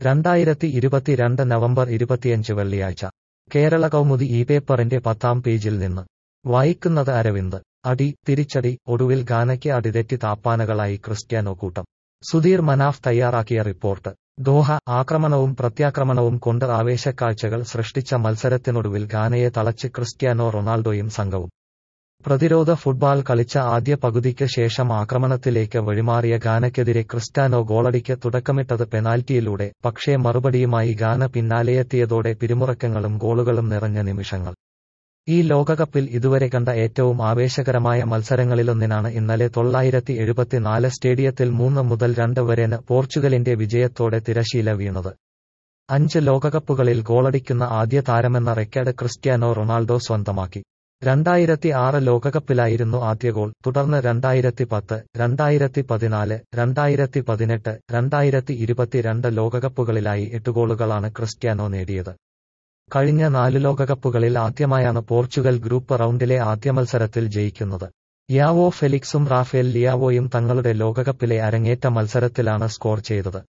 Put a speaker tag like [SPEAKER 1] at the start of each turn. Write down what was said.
[SPEAKER 1] രണ്ടായിരത്തി ഇരുപത്തിരണ്ട് നവംബർ ഇരുപത്തിയഞ്ച് വെള്ളിയാഴ്ച കേരള കൗമുദി ഈ പേപ്പറിന്റെ പത്താം പേജിൽ നിന്ന് വായിക്കുന്നത് അരവിന്ദ് അടി തിരിച്ചടി ഒടുവിൽ ഗാനയ്ക്ക് അടിതെറ്റി താപ്പാനകളായി ക്രിസ്ത്യാനോ കൂട്ടം സുധീർ മനാഫ് തയ്യാറാക്കിയ റിപ്പോർട്ട് ദോഹ ആക്രമണവും പ്രത്യാക്രമണവും കൊണ്ട് ആവേശക്കാഴ്ചകൾ സൃഷ്ടിച്ച മത്സരത്തിനൊടുവിൽ ഗാനയെ തളച്ച് ക്രിസ്ത്യാനോ റൊണാൾഡോയും സംഘവും പ്രതിരോധ ഫുട്ബോൾ കളിച്ച ആദ്യ പകുതിക്ക് ശേഷം ആക്രമണത്തിലേക്ക് വഴിമാറിയ ഗാനയ്ക്കെതിരെ ക്രിസ്ത്യാനോ ഗോളടിക്ക് തുടക്കമിട്ടത് പെനാൽറ്റിയിലൂടെ പക്ഷേ മറുപടിയുമായി ഗാന പിന്നാലെയെത്തിയതോടെ പിരിമുറക്കങ്ങളും ഗോളുകളും നിറഞ്ഞ നിമിഷങ്ങൾ ഈ ലോകകപ്പിൽ ഇതുവരെ കണ്ട ഏറ്റവും ആവേശകരമായ മത്സരങ്ങളിലൊന്നിനാണ് ഇന്നലെ തൊള്ളായിരത്തി എഴുപത്തിനാല് സ്റ്റേഡിയത്തിൽ മൂന്ന് മുതൽ രണ്ട് വരെന് പോർച്ചുഗലിന്റെ വിജയത്തോടെ തിരശീല വീണത് അഞ്ച് ലോകകപ്പുകളിൽ ഗോളടിക്കുന്ന ആദ്യ താരമെന്ന റെക്കോർഡ് ക്രിസ്ത്യാനോ റൊണാൾഡോ സ്വന്തമാക്കി രണ്ടായിരത്തി ആറ് ലോകകപ്പിലായിരുന്നു ആദ്യ ഗോൾ തുടർന്ന് രണ്ടായിരത്തി പത്ത് രണ്ടായിരത്തി പതിനാല് രണ്ടായിരത്തി പതിനെട്ട് രണ്ടായിരത്തി ഇരുപത്തിരണ്ട് ലോകകപ്പുകളിലായി എട്ട് ഗോളുകളാണ് ക്രിസ്ത്യാനോ നേടിയത് കഴിഞ്ഞ നാല് ലോകകപ്പുകളിൽ ആദ്യമായാണ് പോർച്ചുഗൽ ഗ്രൂപ്പ് റൗണ്ടിലെ ആദ്യ മത്സരത്തിൽ ജയിക്കുന്നത് യാവോ ഫെലിക്സും റാഫേൽ ലിയാവോയും തങ്ങളുടെ ലോകകപ്പിലെ അരങ്ങേറ്റ മത്സരത്തിലാണ് സ്കോർ ചെയ്തത്